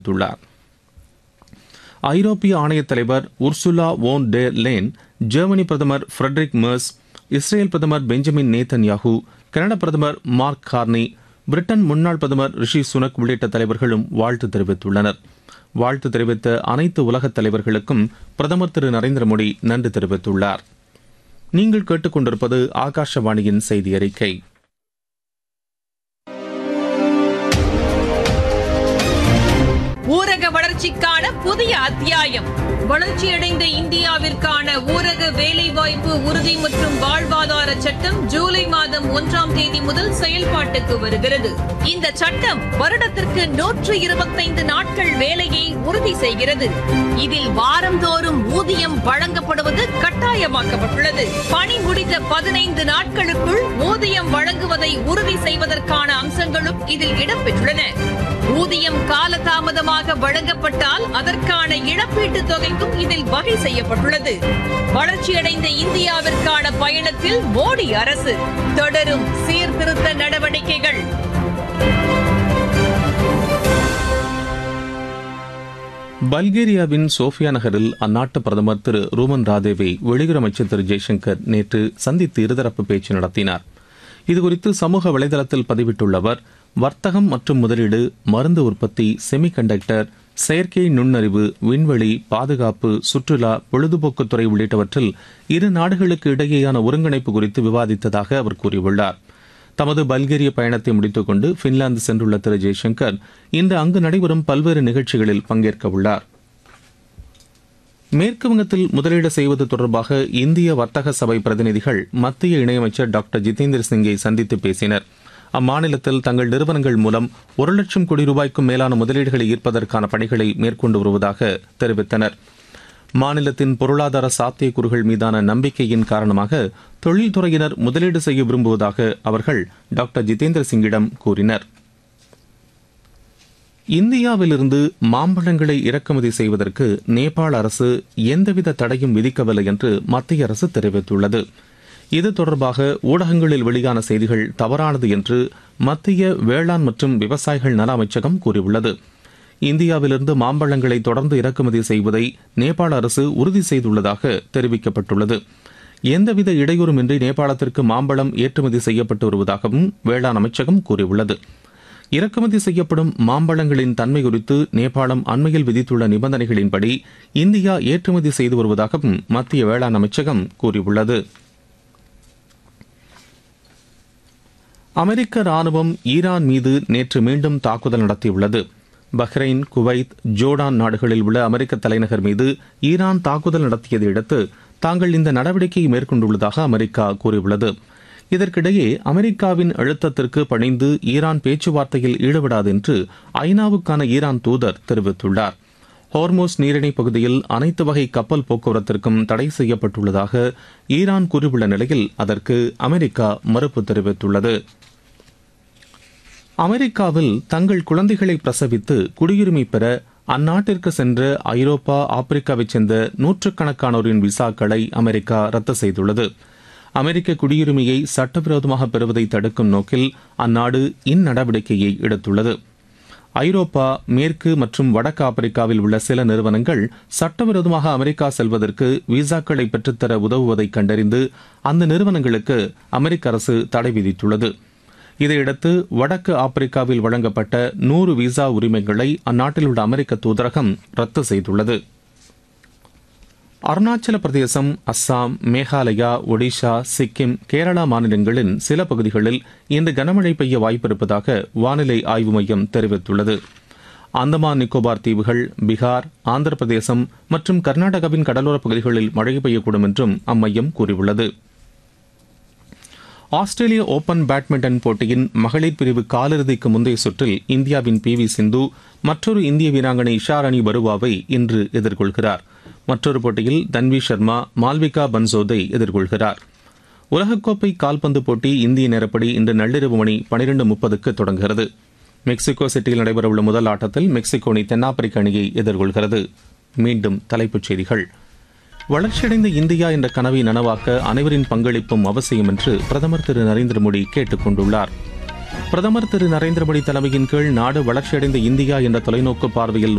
தெரிவித்துள்ளார் ஐரோப்பிய ஆணையத் தலைவர் Ursula von der Leyen Germany பிரதமர் ஃபிரெட்ரிக் மெர்ஸ் இஸ்ரேல் பிரதமர் பெஞ்சமின் நேத்தன்யாஹூ கனடா பிரதமர் மார்க் கார்னி பிரிட்டன் முன்னாள் பிரதமர் ரிஷி சுனக் உள்ளிட்ட தலைவர்களும் வாழ்த்து தெரிவித்துள்ளனர் வாழ்த்து தெரிவித்த அனைத்து உலகத் தலைவர்களுக்கும் பிரதமர் திரு நரேந்திர மோடி நன்றி தெரிவித்துள்ளார் நீங்கள் கேட்டுக்கொண்டிருப்பது ஆகாஷவாணியின் செய்தி அறிக்கை ஊரக வளர்ச்சிக்கான புதிய அத்தியாயம் வளர்ச்சியடைந்த இந்தியாவிற்கான ஊரக வேலைவாய்ப்பு உறுதி மற்றும் வாழ்வாதார சட்டம் ஜூலை மாதம் ஒன்றாம் தேதி முதல் செயல்பாட்டுக்கு வருகிறது இந்த சட்டம் வருடத்திற்கு நூற்று இருபத்தைந்து நாட்கள் வேலையை உறுதி செய்கிறது இதில் வாரந்தோறும் ஊதியம் வழங்கப்படுவது கட்டாயமாக்கப்பட்டுள்ளது பணி முடிந்த பதினைந்து நாட்களுக்குள் ஊதியம் வழங்குவதை உறுதி செய்வதற்கான அம்சங்களும் இதில் இடம்பெற்றுள்ளன ஊதியம் காலதாமதமாக வழங்கப்பட்டால் அதற்கான இழப்பீட்டுத் தொகைக்கும் இதில் வகை செய்யப்பட்டுள்ளது வளர்ச்சியடைந்த இந்தியாவிற்கான பயணத்தில் மோடி அரசு தொடரும் சீர்திருத்த நடவடிக்கைகள் பல்கேரியாவின் சோஃபியா நகரில் அந்நாட்டு பிரதமர் திரு ரூமன் ராதேவை வெளியுறவு அமைச்சர் திரு ஜெய்சங்கர் நேற்று சந்தித்து இருதரப்பு பேச்சு நடத்தினார் இதுகுறித்து சமூக வலைதளத்தில் பதிவிட்டுள்ள அவர் வர்த்தகம் மற்றும் முதலீடு மருந்து உற்பத்தி செமிகண்டக்டர் செயற்கை நுண்ணறிவு விண்வெளி பாதுகாப்பு சுற்றுலா பொழுதுபோக்குத்துறை உள்ளிட்டவற்றில் இரு நாடுகளுக்கு இடையேயான ஒருங்கிணைப்பு குறித்து விவாதித்ததாக அவர் கூறியுள்ளார் தமது பல்கேரிய பயணத்தை முடித்துக் கொண்டு பின்லாந்து சென்றுள்ள திரு ஜெய்சங்கர் இன்று அங்கு நடைபெறும் பல்வேறு நிகழ்ச்சிகளில் பங்கேற்க உள்ளார் மேற்கு வங்கத்தில் முதலீடு செய்வது தொடர்பாக இந்திய வர்த்தக சபை பிரதிநிதிகள் மத்திய இணையமைச்சர் டாக்டர் ஜிதேந்திர சிங்கை சந்தித்து பேசினர் அம்மாநிலத்தில் தங்கள் நிறுவனங்கள் மூலம் ஒரு லட்சம் கோடி ரூபாய்க்கும் மேலான முதலீடுகளை ஈர்ப்பதற்கான பணிகளை மேற்கொண்டு வருவதாக தெரிவித்தனர் மாநிலத்தின் பொருளாதார சாத்தியக்கூறுகள் மீதான நம்பிக்கையின் காரணமாக தொழில்துறையினர் முதலீடு செய்ய விரும்புவதாக அவர்கள் டாக்டர் ஜிதேந்திர சிங்கிடம் கூறினர் இந்தியாவிலிருந்து மாம்பழங்களை இறக்குமதி செய்வதற்கு நேபாள அரசு எந்தவித தடையும் விதிக்கவில்லை என்று மத்திய அரசு தெரிவித்துள்ளது இது தொடர்பாக ஊடகங்களில் வெளியான செய்திகள் தவறானது என்று மத்திய வேளாண் மற்றும் விவசாயிகள் நல அமைச்சகம் கூறியுள்ளது இந்தியாவிலிருந்து மாம்பழங்களை தொடர்ந்து இறக்குமதி செய்வதை நேபாள அரசு உறுதி செய்துள்ளதாக தெரிவிக்கப்பட்டுள்ளது எந்தவித இடையூறுமின்றி நேபாளத்திற்கு மாம்பழம் ஏற்றுமதி செய்யப்பட்டு வருவதாகவும் வேளாண் அமைச்சகம் கூறியுள்ளது இறக்குமதி செய்யப்படும் மாம்பழங்களின் தன்மை குறித்து நேபாளம் அண்மையில் விதித்துள்ள நிபந்தனைகளின்படி இந்தியா ஏற்றுமதி செய்து வருவதாகவும் மத்திய வேளாண் அமைச்சகம் கூறியுள்ளது அமெரிக்க ராணுவம் ஈரான் மீது நேற்று மீண்டும் தாக்குதல் நடத்தியுள்ளது பஹ்ரைன் குவைத் ஜோர்டான் நாடுகளில் உள்ள அமெரிக்க தலைநகர் மீது ஈரான் தாக்குதல் நடத்தியதை அடுத்து தாங்கள் இந்த நடவடிக்கையை மேற்கொண்டுள்ளதாக அமெரிக்கா கூறியுள்ளது இதற்கிடையே அமெரிக்காவின் அழுத்தத்திற்கு பணிந்து ஈரான் பேச்சுவார்த்தையில் ஈடுபடாது என்று ஐநாவுக்கான ஈரான் தூதர் தெரிவித்துள்ளார் ஹோர்மோஸ் நீரிணை பகுதியில் அனைத்து வகை கப்பல் போக்குவரத்திற்கும் தடை செய்யப்பட்டுள்ளதாக ஈரான் கூறியுள்ள நிலையில் அதற்கு அமெரிக்கா மறுப்பு தெரிவித்துள்ளது அமெரிக்காவில் தங்கள் குழந்தைகளை பிரசவித்து குடியுரிமை பெற அந்நாட்டிற்கு சென்ற ஐரோப்பா ஆப்பிரிக்காவைச் சேர்ந்த நூற்றுக்கணக்கானோரின் விசாக்களை அமெரிக்கா ரத்து செய்துள்ளது அமெரிக்க குடியுரிமையை சட்டவிரோதமாக பெறுவதை தடுக்கும் நோக்கில் அந்நாடு இந்நடவடிக்கையை எடுத்துள்ளது ஐரோப்பா மேற்கு மற்றும் வடக்கு ஆப்பிரிக்காவில் உள்ள சில நிறுவனங்கள் சட்டவிரோதமாக அமெரிக்கா செல்வதற்கு விசாக்களை பெற்றுத்தர உதவுவதை கண்டறிந்து அந்த நிறுவனங்களுக்கு அமெரிக்க அரசு தடை விதித்துள்ளது இதையடுத்து வடக்கு ஆப்பிரிக்காவில் வழங்கப்பட்ட நூறு விசா உரிமைகளை அந்நாட்டில் உள்ள அமெரிக்க தூதரகம் ரத்து செய்துள்ளது அருணாச்சல பிரதேசம் அஸ்ஸாம் மேகாலயா ஒடிஷா சிக்கிம் கேரளா மாநிலங்களின் சில பகுதிகளில் இன்று கனமழை பெய்ய வாய்ப்பிருப்பதாக வானிலை ஆய்வு மையம் தெரிவித்துள்ளது அந்தமான் நிக்கோபார் தீவுகள் பீகார் ஆந்திர பிரதேசம் மற்றும் கர்நாடகாவின் கடலோரப் பகுதிகளில் மழை பெய்யக்கூடும் என்றும் அம்மையம் கூறியுள்ளது ஆஸ்திரேலிய ஓபன் பேட்மிண்டன் போட்டியின் மகளிர் பிரிவு காலிறுதிக்கு முந்தைய சுற்றில் இந்தியாவின் பி வி சிந்து மற்றொரு இந்திய வீராங்கனை இஷாராணி பருவாவை இன்று எதிர்கொள்கிறார் மற்றொரு போட்டியில் தன்வி சர்மா மால்விகா பன்சோதை எதிர்கொள்கிறார் உலகக்கோப்பை கால்பந்து போட்டி இந்திய நேரப்படி இன்று நள்ளிரவு மணி பனிரெண்டு முப்பதுக்கு தொடங்குகிறது மெக்சிகோ சிட்டியில் நடைபெறவுள்ள முதல் ஆட்டத்தில் மெக்சிகோ அணி தென்னாப்பிரிக்க அணியை எதிர்கொள்கிறது மீண்டும் தலைப்புச் செய்திகள் வளர்ச்சியடைந்த இந்தியா என்ற கனவை நனவாக்க அனைவரின் பங்களிப்பும் அவசியம் என்று பிரதமர் திரு நரேந்திர மோடி கேட்டுக் கொண்டுள்ளார் பிரதமர் திரு நரேந்திர மோடி தலைமையின் கீழ் நாடு வளர்ச்சியடைந்த இந்தியா என்ற தொலைநோக்கு பார்வையில்